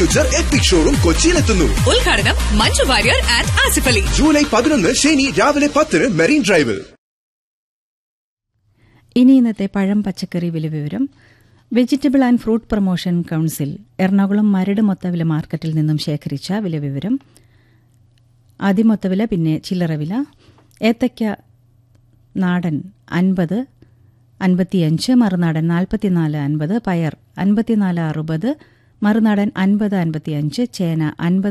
future EPIC showroom കൊച്ചിയിലെത്തുന്നു ഉദ്ഘാടനം Manju Warrier and Asif Ali July പതിനൊന്ന് ശനി രാവിലെ പത്തിന് മെറീൻ ഡ്രൈവിൽ ഇനി ഇന്നത്തെ പഴം പച്ചക്കറി വില വിവരം vegetable and fruit promotion council Ernakulam Maradu മൊത്തവില മാർക്കറ്റിൽ നിന്നും ശേഖരിച്ച വില വിവരം അതിമൊത്തവില പിന്നെ ചില്ലറ വില ഏത്തയ്ക്ക നാടൻ അൻപത് അൻപത്തിയഞ്ച് മറുനാടൻ നാൽപ്പത്തിനാല് അൻപത് പയർ അൻപത്തിനാല് അറുപത് മറുനാടൻ അൻപത് അൻപത്തിയഞ്ച് ചേന അൻപത്